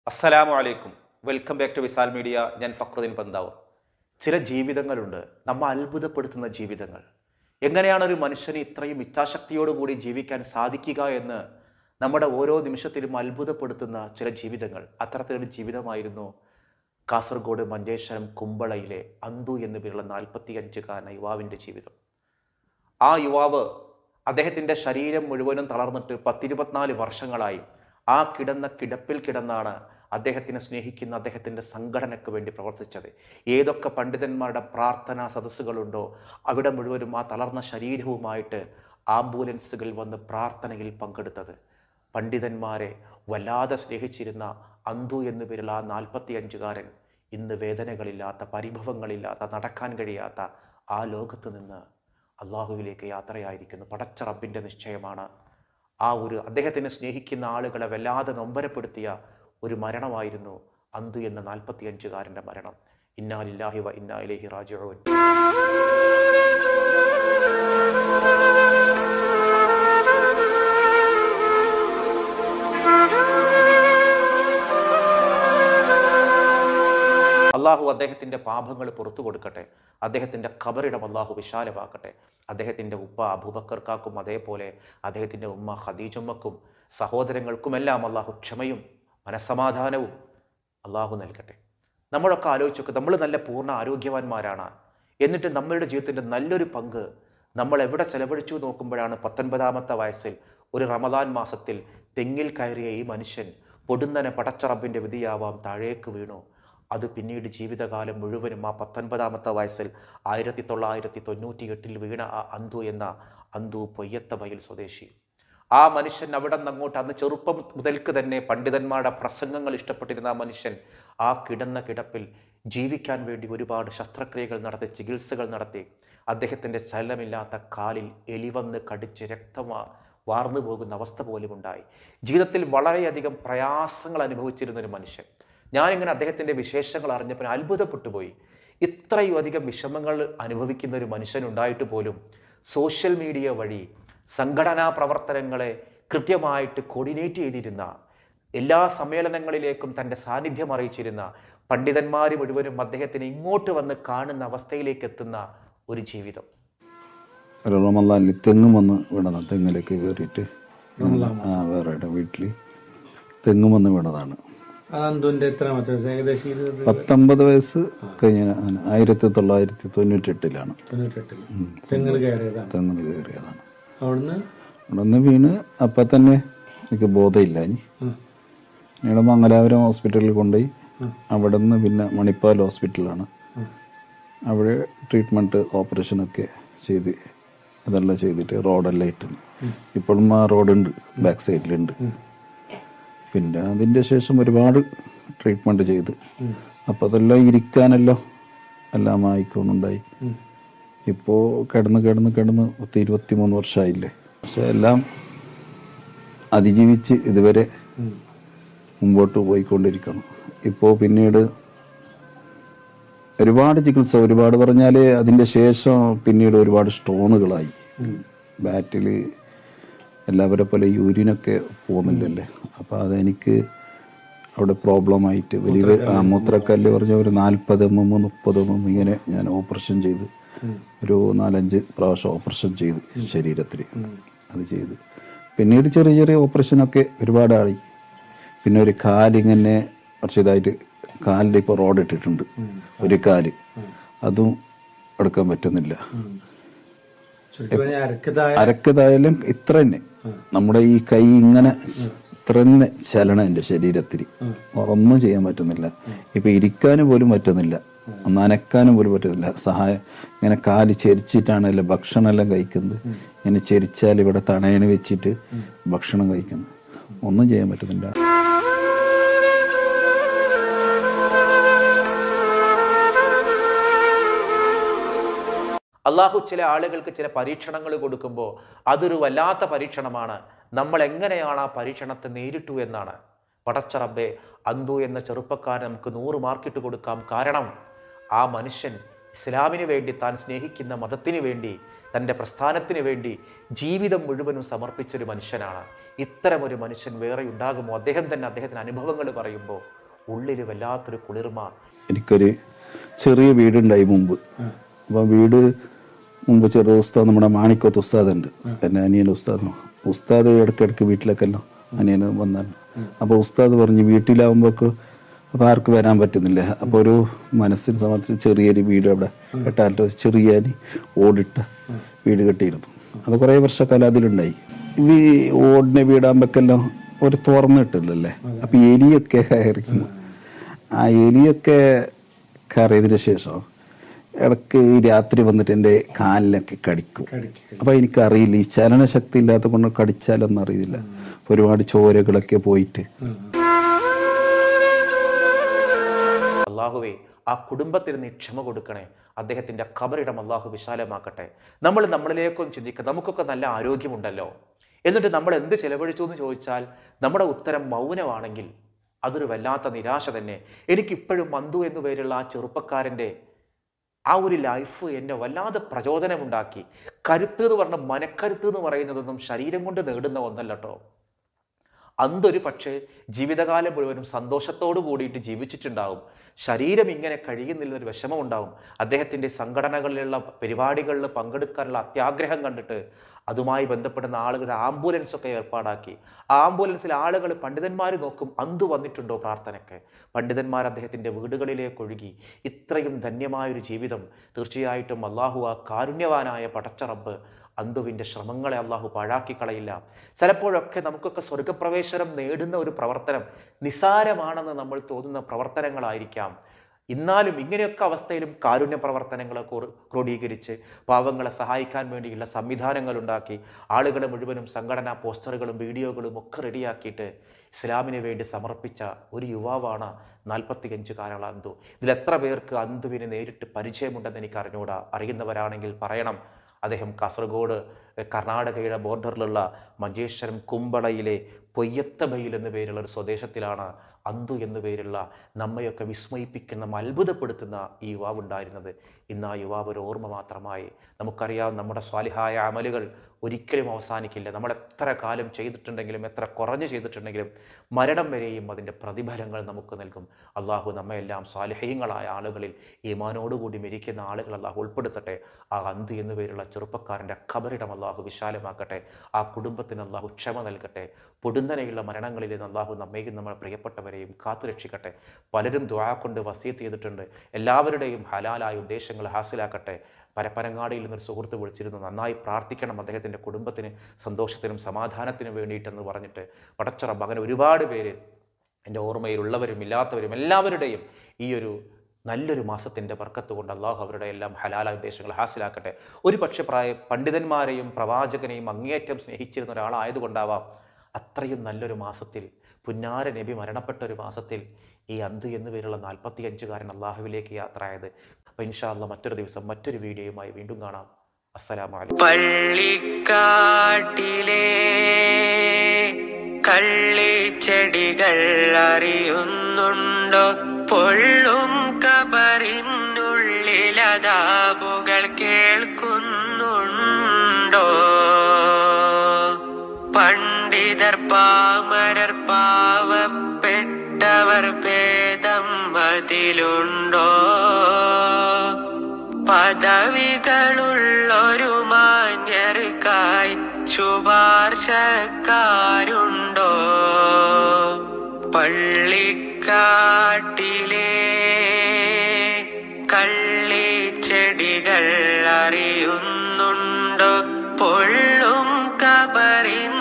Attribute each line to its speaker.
Speaker 1: അസ്സലാമു അലൈക്കും welcome back to Visal media ഞാൻ ഫക്രുദ്ദീൻ പന്താവ് ചില ജീവിതങ്ങളുണ്ട് നമ്മ അത്ഭുതപ്പെടുത്തുന്ന ജീവിതങ്ങൾ എങ്ങനെയാണ് ഒരു മനുഷ്യന് ഇത്രയും ഇച്ഛാശക്തിയോടുകൂടി ജീവിക്കാൻ സാധിക്കുക എന്ന് നമ്മുടെ ഓരോ നിമിഷത്തിലും അത്ഭുതപ്പെടുത്തുന്ന ചില ജീവിതങ്ങൾ അത്തരത്തിലൊരു ജീവിതമായിരുന്നു കാസർഗോഡ് മഞ്ചേശ്വരം കുമ്പളയിലെ അന്തു എന്നു പേരുള്ള നാൽപ്പത്തി അഞ്ചുകാരന യുവാവിൻ്റെ ജീവിതം ആ യുവാവ് അദ്ദേഹത്തിൻ്റെ ശരീരം മുഴുവനും തളർന്നിട്ട് പത്തിരുപത്തിനാല് വർഷങ്ങളായി ആ കിടന്ന കിടപ്പിൽ കിടന്നാണ് അദ്ദേഹത്തിനെ സ്നേഹിക്കുന്ന അദ്ദേഹത്തിൻ്റെ സംഘടനയ്ക്ക് വേണ്ടി പ്രവർത്തിച്ചത് ഏതൊക്കെ പണ്ഡിതന്മാരുടെ പ്രാർത്ഥനാ സദസ്സുകളുണ്ടോ അവിടെ മുഴുവനും ആ തളർന്ന ശരീരവുമായിട്ട് ആംബുലൻസുകൾ വന്ന് പ്രാർത്ഥനയിൽ പങ്കെടുത്തത് പണ്ഡിതന്മാരെ വല്ലാതെ സ്നേഹിച്ചിരുന്ന അന്തു എന്നു പേരുള്ള ആ നാൽപ്പത്തി അഞ്ചുകാരൻ ഇന്ന് വേദനകളില്ലാത്ത പരിഭവങ്ങളില്ലാത്ത നടക്കാൻ കഴിയാത്ത ആ ലോകത്ത് നിന്ന് അള്ളാഹുവിലേക്ക് യാത്രയായിരിക്കുന്നു പടച്ച റബ്ബിൻ്റെ നിശ്ചയമാണ് ആ ഒരു അദ്ദേഹത്തിനെ സ്നേഹിക്കുന്ന ആളുകളെ വല്ലാതെ നൊമ്പരപ്പെടുത്തിയ ഒരു മരണമായിരുന്നു അന്തു എന്ന നാൽപ്പത്തിയഞ്ചുകാരൻ്റെ മരണം ഇന്നാലില്ലാഹി വ ഇന്നാ ഇലൈഹി റാജിഊൻ അള്ളാഹു അദ്ദേഹത്തിൻ്റെ പാപങ്ങൾ പുറത്തു കൊടുക്കട്ടെ അദ്ദേഹത്തിൻ്റെ ഖബറിടം അള്ളാഹു വിശാലമാക്കട്ടെ അദ്ദേഹത്തിൻ്റെ ഉപ്പ അബൂബക്കർക്കാക്കും അതേപോലെ അദ്ദേഹത്തിൻ്റെ ഉമ്മ ഖദീജുമ്മക്കും സഹോദരങ്ങൾക്കുമെല്ലാം അള്ളാഹു ക്ഷമയും മനസ്സമാധാനവും അള്ളാഹു നൽകട്ടെ നമ്മളൊക്കെ ആലോചിച്ചൊക്കെ നമ്മൾ നല്ല പൂർണ്ണ ആരോഗ്യവാന്മാരാണ് എന്നിട്ട് നമ്മളുടെ ജീവിതത്തിൻ്റെ നല്ലൊരു പങ്ക് നമ്മൾ എവിടെ ചെലവഴിച്ചു നോക്കുമ്പോഴാണ് പത്തൊൻപതാമത്തെ വയസ്സിൽ ഒരു റമദാൻ മാസത്തിൽ തെങ്ങിൽ കയറിയ ഈ മനുഷ്യൻ പൊടുന്നനെ പടച്ചറബിൻ്റെ വിധിയാവാം താഴേക്ക് വീണു അത് പിന്നീട് ജീവിതകാലം മുഴുവനും ആ പത്തൊൻപതാമത്തെ വയസ്സിൽ ആയിരത്തി തൊള്ളായിരത്തി തൊണ്ണൂറ്റി എട്ടിൽ വീണ ആ അന്തു എന്ന അന്തു പൊയ്യത്തമയിൽ സ്വദേശി ആ മനുഷ്യൻ അവിടെ നിന്ന് അങ്ങോട്ട് അന്ന് ചെറുപ്പം മുതൽക്ക് തന്നെ പണ്ഡിതന്മാരുടെ പ്രസംഗങ്ങൾ ഇഷ്ടപ്പെട്ടിരുന്ന ആ മനുഷ്യൻ ആ കിടന്ന കിടപ്പിൽ ജീവിക്കാൻ വേണ്ടി ഒരുപാട് ശസ്ത്രക്രിയകൾ നടത്തി ചികിത്സകൾ നടത്തി അദ്ദേഹത്തിൻ്റെ ചലനമില്ലാത്ത കാലിൽ എലിവന്ന് കടിച്ച് രക്തമാ വാർന്നു പോകുന്ന അവസ്ഥ പോലും ഉണ്ടായി ജീവിതത്തിൽ വളരെയധികം പ്രയാസങ്ങൾ അനുഭവിച്ചിരുന്ന ഒരു മനുഷ്യൻ ഞാനിങ്ങനെ അദ്ദേഹത്തിൻ്റെ വിശേഷങ്ങൾ അറിഞ്ഞപ്പോൾ അത്ഭുതപ്പെട്ടു പോയി ഇത്രയും അധികം വിഷമങ്ങൾ അനുഭവിക്കുന്ന ഒരു മനുഷ്യനുണ്ടായിട്ട് പോലും സോഷ്യൽ മീഡിയ വഴി സംഘടനാ പ്രവർത്തനങ്ങളെ കൃത്യമായിട്ട് കോർഡിനേറ്റ് ചെയ്തിരുന്ന എല്ലാ സമ്മേളനങ്ങളിലേക്കും തൻ്റെ സാന്നിധ്യം അറിയിച്ചിരുന്ന പണ്ഡിതന്മാർ മുഴുവനും അദ്ദേഹത്തിന് ഇങ്ങോട്ട് വന്ന് കാണുന്ന അവസ്ഥയിലേക്ക് എത്തുന്ന ഒരു ജീവിതം
Speaker 2: ഒരു റമലാനിൽ തെങ്ങും വന്ന് വീണതാണ് തെങ്ങിലേക്ക് കയറിയിട്ട് ആ വേറെ വീട്ടിൽ തെങ്ങും വന്ന് വീണതാണ്
Speaker 3: അതെന്തുന്റെ എത്രാമത്തെ വയസ്സ്? ഏകദേശം ഇരുപത്
Speaker 2: പത്തൊമ്പത് വയസ്സ് കഴിഞ്ഞ ആയിരത്തി തൊള്ളായിരത്തി തൊണ്ണൂറ്റി എട്ടിലാണ്
Speaker 3: തൊണ്ണൂറ്റെട്ടില് തെങ്ങിൽ കയറിയതാണ്
Speaker 2: തെങ്ങിൽ കയറിയതാണ്
Speaker 3: അവിടുന്ന്
Speaker 2: അവിടെ നിന്ന് വീണ് അപ്പം തന്നെ എനിക്ക് ബോധമില്ല ഇനി
Speaker 3: ഉം.
Speaker 2: ഞങ്ങളുടെ മംഗലാപുരം ഹോസ്പിറ്റലിൽ കൊണ്ടുപോയി അവിടെ നിന്ന് പിന്നെ മണിപ്പാൽ ഹോസ്പിറ്റലാണ്
Speaker 3: ഉം.
Speaker 2: അവിടെ ട്രീറ്റ്മെൻറ്റ് ഓപ്പറേഷനൊക്കെ ചെയ്ത് അതെല്ലാം ചെയ്തിട്ട് റോഡെല്ലാം ഇട്ട് ഇപ്പോഴും ആ റോഡുണ്ട് ബാക്ക് സൈഡിലുണ്ട് പിന്നെ അതിൻ്റെ ശേഷം ഒരുപാട് ട്രീറ്റ്മെൻറ്റ് ചെയ്ത് അപ്പോൾ അതെല്ലാം ഇരിക്കാനെല്ലാം എല്ലാം ആയിക്കൊണ്ടുണ്ടായി
Speaker 3: ഉം.
Speaker 2: ഇപ്പോൾ കിടന്ന് കിടന്ന് കിടന്ന് പത്ത് ഇരുപത്തി മൂന്ന് വർഷമായില്ലേ പക്ഷെ എല്ലാം അതിജീവിച്ച് ഇതുവരെ
Speaker 3: ഉം.
Speaker 2: മുമ്പോട്ട് പോയിക്കൊണ്ടിരിക്കണം ഇപ്പോൾ പിന്നീട് ഒരുപാട് ചികിത്സ ഒരുപാട് പറഞ്ഞാൽ അതിൻ്റെ ശേഷം പിന്നീട് ഒരുപാട് സ്റ്റോണുകളായി
Speaker 3: ഉം.
Speaker 2: ബാറ്റിൽ എല്ലാവരെ പോലെ യൂരിനൊക്കെ പോകുന്നില്ലല്ലേ അപ്പോൾ അതെനിക്ക് അവിടെ പ്രോബ്ലമായിട്ട് വലിയ ആ, മൂത്രക്കല്ല് പറഞ്ഞ ഒരു നാൽപ്പത് എം എം മുപ്പത് എം എം ഇങ്ങനെ ഞാൻ ഓപ്പറേഷൻ ചെയ്ത് ഒരു നാലഞ്ച് പ്രാവശ്യം ഓപ്പറേഷൻ ചെയ്ത് ശരീരത്തിൽ അത് ചെയ്ത് പിന്നീട് ചെറിയ ചെറിയ ഓപ്പറേഷനൊക്കെ ഒരുപാടായി പിന്നെ ഒരു കാലിങ്ങനെ കുറച്ച് ഇതായിട്ട് കാലിൽ ഇപ്പോൾ റോഡ് ഇട്ടിട്ടുണ്ട് ഒരു കാല് അതും എടുക്കാൻ പറ്റുന്നില്ല
Speaker 3: ചുരുക്കി പറഞ്ഞാൽ അരക്കതായ
Speaker 2: അരക്കതായാലും ഇത്ര തന്നെ നമ്മുടെ ഈ കൈ ഇങ്ങനെ ഇത്ര തന്നെ ചലനം എൻ്റെ ശരീരത്തിൽ ഒന്നും ചെയ്യാൻ പറ്റുന്നില്ല ഇപ്പൊ ഇരിക്കാനും പോലും പറ്റുന്നില്ല ഒന്ന് അനക്കാനും പോലും പറ്റുന്നില്ല സഹായം ഇങ്ങനെ കാല് ചെരിച്ചിട്ടാണല്ലോ ഭക്ഷണം എല്ലാം കഴിക്കുന്നത് ഇങ്ങനെ ചെരിച്ചാൽ ഇവിടെ തണയണ വെച്ചിട്ട് ഭക്ഷണം കഴിക്കുന്നത് ഒന്നും ചെയ്യാൻ പറ്റുന്നില്ല
Speaker 1: അള്ളാഹു ചില ആളുകൾക്ക് ചില പരീക്ഷണങ്ങൾ കൊടുക്കുമ്പോൾ അതൊരു വല്ലാത്ത പരീക്ഷണമാണ് നമ്മൾ എങ്ങനെയാണ് ആ പരീക്ഷണത്തെ നേരിട്ടു എന്നാണ് പടച്ച റബ്ബെ അന്തു എന്ന ചെറുപ്പക്കാരൻ നമുക്ക് നൂറ് മാർക്കിട്ട് കൊടുക്കാം കാരണം ആ മനുഷ്യൻ ഇസ്ലാമിന് വേണ്ടി താൻ സ്നേഹിക്കുന്ന മതത്തിന് വേണ്ടി തൻ്റെ പ്രസ്ഥാനത്തിന് വേണ്ടി ജീവിതം മുഴുവനും സമർപ്പിച്ചൊരു മനുഷ്യനാണ് ഇത്തരമൊരു മനുഷ്യൻ വേറെ ഉണ്ടാകുമോ അദ്ദേഹം തന്നെ അദ്ദേഹത്തിന് അനുഭവങ്ങൾ പറയുമ്പോൾ ഉള്ളിൽ വല്ലാത്തൊരു കുളിർമ
Speaker 2: എനിക്കൊരു ചെറിയ വീടുണ്ടായി മുമ്പ് അപ്പം വീട് മുമ്പ് ചെറിയ ഉസ്താദ് നമ്മുടെ മാണിക്കോത്ത് ഉസ്താദ് ഉണ്ട് എൻ്റെ അനിയൻ ഉസ്താദ് ഉസ്താദ് ഇടയ്ക്കിടയ്ക്ക് വീട്ടിലൊക്കെ എല്ലാം അനിയന് വന്നാൽ അപ്പോൾ ഉസ്താദ് പറഞ്ഞു വീട്ടിലാവുമ്പോൾക്ക് അപ്പോൾ ആർക്ക് വരാൻ പറ്റുന്നില്ല അപ്പോൾ ഒരു മനസ്സിന് സമയത്തിന് ചെറിയൊരു വീട് അവിടെ കെട്ടാലോ ചെറിയ ഓടിട്ട വീട് കെട്ടിയിരുന്നു അത് കുറേ വർഷക്കാലം അതിലുണ്ടായി ഈ ഓടിനെ വീടാകുമ്പോഴെല്ലാം ഒരു തുറന്നിട്ടില്ലല്ലേ അപ്പൊ എലിയൊക്കെ കയറിക്കുന്നു ആ എലിയൊക്കെ കയറിയതിന് ശേഷം ഇടയ്ക്ക് ഈ രാത്രി വന്നിട്ട് എൻ്റെ കാലിലൊക്കെ കടിക്കും
Speaker 3: കടിക്കും
Speaker 2: അപ്പൊ എനിക്കറിയില്ല ഈ ചലനശക്തി ഇല്ലാത്ത കൊണ്ട് കടിച്ചാലൊന്നും അറിയില്ല അപ്പൊ ഒരുപാട് ചോരകളൊക്കെ പോയിട്ട്
Speaker 1: അള്ളാഹുവേ ആ കുടുംബത്തിന് നീ ക്ഷമ കൊടുക്കണേ അദ്ദേഹത്തിന്റെ ഖബറിടം അള്ളാഹു വിശാലമാക്കട്ടെ നമ്മൾ നമ്മളിലേക്കൊന്ന് ചിന്തിക്കുക നമുക്കൊക്കെ നല്ല ആരോഗ്യമുണ്ടല്ലോ എന്നിട്ട് നമ്മൾ എന്ത് ചെലവഴിച്ചു എന്ന് ചോദിച്ചാൽ നമ്മുടെ ഉത്തരം മൗനമാണെങ്കിൽ അതൊരു വല്ലാത്ത നിരാശ തന്നെ എനിക്കിപ്പോഴും മന്തു എന്നു പേരുള്ള ആ ചെറുപ്പക്കാരൻ്റെ ആ ഒരു ലൈഫ് എന്നെ വല്ലാതെ പ്രചോദനമുണ്ടാക്കി കരുത്ത് എന്ന് പറഞ്ഞ മനക്കരുത്ത് എന്ന് പറയുന്നതൊന്നും ശരീരം കൊണ്ട് നേടുന്ന ഒന്നല്ല കേട്ടോ അന്തൊരു പക്ഷേ ജീവിതകാലം മുഴുവനും സന്തോഷത്തോടു കൂടിയിട്ട് ജീവിച്ചിട്ടുണ്ടാവും ശരീരം ഇങ്ങനെ കഴിയുന്നില്ലെന്നൊരു വിഷമമുണ്ടാവും അദ്ദേഹത്തിൻ്റെ സംഘടനകളിലുള്ള പരിപാടികളിൽ പങ്കെടുക്കാനുള്ള അത്യാഗ്രഹം കണ്ടിട്ട് അതുമായി ബന്ധപ്പെടുന്ന ആളുകൾ ആംബുലൻസ് ഒക്കെ ഏർപ്പാടാക്കി ആ ആംബുലൻസിൽ ആളുകൾ പണ്ഡിതന്മാർ നോക്കും അന്തു വന്നിട്ടുണ്ടോ പ്രാർത്ഥനയ്ക്ക് പണ്ഡിതന്മാർ അദ്ദേഹത്തിൻ്റെ വീടുകളിലേക്ക് ഒഴുകി ഇത്രയും ധന്യമായൊരു ജീവിതം തീർച്ചയായിട്ടും അള്ളാഹു ആ കാരുണ്യവാനായ പടച്ചറബ് അന്തുവിൻ്റെ ശ്രമങ്ങളെ അള്ളാഹു പാഴാക്കി കളയില്ല ചിലപ്പോഴൊക്കെ നമുക്കൊക്കെ സ്വർഗപ്രവേശനം നേടുന്ന ഒരു പ്രവർത്തനം നിസാരമാണെന്ന് നമ്മൾ തോന്നുന്ന പ്രവർത്തനങ്ങളായിരിക്കാം എന്നാലും ഇങ്ങനെയൊക്കെ അവസ്ഥയിലും കാരുണ്യ പ്രവർത്തനങ്ങളെ ക്രോ- ക്രോഡീകരിച്ച് പാവങ്ങളെ സഹായിക്കാൻ വേണ്ടിയുള്ള സംവിധാനങ്ങൾ ഉണ്ടാക്കി ആളുകളെ മുഴുവനും സംഘടനാ പോസ്റ്ററുകളും വീഡിയോകളും ഒക്കെ റെഡിയാക്കിയിട്ട് ഇസ്ലാമിന് വേണ്ടി സമർപ്പിച്ച ഒരു യുവാവാണ് നാൽപ്പത്തിയഞ്ചുകാരനുള്ള അന്തു ഇതിൽ എത്ര പേർക്ക് അന്തുവിനെ നേരിട്ട് പരിചയമുണ്ടെന്ന് എനിക്ക് അറിഞ്ഞുകൂടാ അറിയുന്നവരാണെങ്കിൽ പറയണം അദ്ദേഹം കാസർഗോഡ് എഹ്, കർണാടകയുടെ ബോർഡറിലുള്ള മഞ്ചേശ്വരം കുമ്പളയിലെ പൊയ്യത്തബയിൽ എന്ന പേരുള്ള ഒരു സ്വദേശത്തിലാണ് അന്തു എന്നു പേരുള്ള നമ്മയൊക്കെ വിസ്മയിപ്പിക്കുന്ന നമ്മ അത്ഭുതപ്പെടുത്തുന്ന ഈ യുവാവ് ഉണ്ടായിരുന്നത് ഇന്ന് ആ യുവാവ് ഒരു ഓർമ്മ മാത്രമായി നമുക്കറിയാം നമ്മുടെ സ്വാലിഹായ അമലുകൾ ഒരിക്കലും അവസാനിക്കില്ല നമ്മൾ എത്ര കാലം ചെയ്തിട്ടുണ്ടെങ്കിലും എത്ര കുറഞ്ഞു ചെയ്തിട്ടുണ്ടെങ്കിലും മരണം വരെയും അതിൻ്റെ പ്രതിഫലങ്ങൾ നമുക്ക് നൽകും അള്ളാഹു നമ്മയെല്ലാം സ്വാലിഹ്യങ്ങളായ ആളുകളിൽ ഈമാനോടുകൂടി മരിക്കുന്ന ആളുകൾ അള്ളാഹു ഉൾപ്പെടുത്തട്ടെ ആ അന്ത് എന്നു പേരുള്ള ചെറുപ്പക്കാരൻ്റെ ഖബറിടം അള്ളാഹു വിശാലമാക്കട്ടെ ആ കുടുംബത്തിന് അള്ളാഹു ക്ഷമ നൽകട്ടെ പൊടുന്നനെയുള്ള മരണങ്ങളിൽ നിന്ന് അള്ളാഹു നമ്മയും നമ്മുടെ പ്രിയപ്പെട്ടവരെയും കാത്തുരക്ഷിക്കട്ടെ പലരും ദ്വാ കൊണ്ട് വസീത്ത് ചെയ്തിട്ടുണ്ട് എല്ലാവരുടെയും ഹലാലായ ഉദ്ദേശങ്ങൾ ഹാസിലാക്കട്ടെ പരപ്പനങ്ങാടിയിൽ നിന്നൊരു സുഹൃത്ത് വിളിച്ചിരുന്നു നന്നായി പ്രാർത്ഥിക്കണം അദ്ദേഹത്തിൻ്റെ കുടുംബത്തിന് സന്തോഷത്തിനും സമാധാനത്തിനും വേണ്ടിയിട്ടെന്ന് പറഞ്ഞിട്ട് പടച്ചറ മകൻ ഒരുപാട് പേര് എൻ്റെ ഓർമ്മയിലുള്ളവരും ഇല്ലാത്തവരും എല്ലാവരുടെയും ഈ ഒരു നല്ലൊരു മാസത്തിൻ്റെ വർക്കത്ത് കൊണ്ട് അള്ളാഹു അവരുടെ എല്ലാം ഹലാല ഉദ്ദേശങ്ങൾ ഹാസിലാക്കട്ടെ ഒരു പക്ഷേ പ്രായ പണ്ഡിതന്മാരെയും പ്രവാചകനെയും അങ്ങേയറ്റം സ്നേഹിച്ചിരുന്ന ഒരാളായതുകൊണ്ടാവാം അത്രയും നല്ലൊരു മാസത്തിൽ പുന്നാര നബി മരണപ്പെട്ട ഒരു മാസത്തിൽ ഈ അന്തു എന്നു പേരുള്ള നാൽപ്പത്തിയഞ്ചുകാരൻ അള്ളാഹുവിലേക്ക് യാത്രയായത് അപ്പോൾ ഇൻഷാ അള്ളാഹ് മറ്റൊരു ദിവസം മറ്റൊരു വീഡിയോയുമായി വീണ്ടും കാണാം അസ്സലാമലൈക്കും
Speaker 4: പള്ളിക്കാട്ടിലെ കള്ളിച്ചെടികൾ അറിയുന്നുണ്ടോ പൊള്ളും കബറിനുള്ളിലതാബുകൾ കേൾക്കുന്നുണ്ടോ പണ്ഡിതർ പാമരർ പാവപ്പെട്ടവർ ഭേദം അതിലുണ്ടോ പദവികളുള്ളൊരു മാന്യർക്കായി ശുപാർശക്കാരുണ്ടോ പള്ളിക്കാട്ടിലെ കള്ളിച്ചെടികൾ അറിയുന്നുണ്ടോ പൊള്ളും കബറിൻ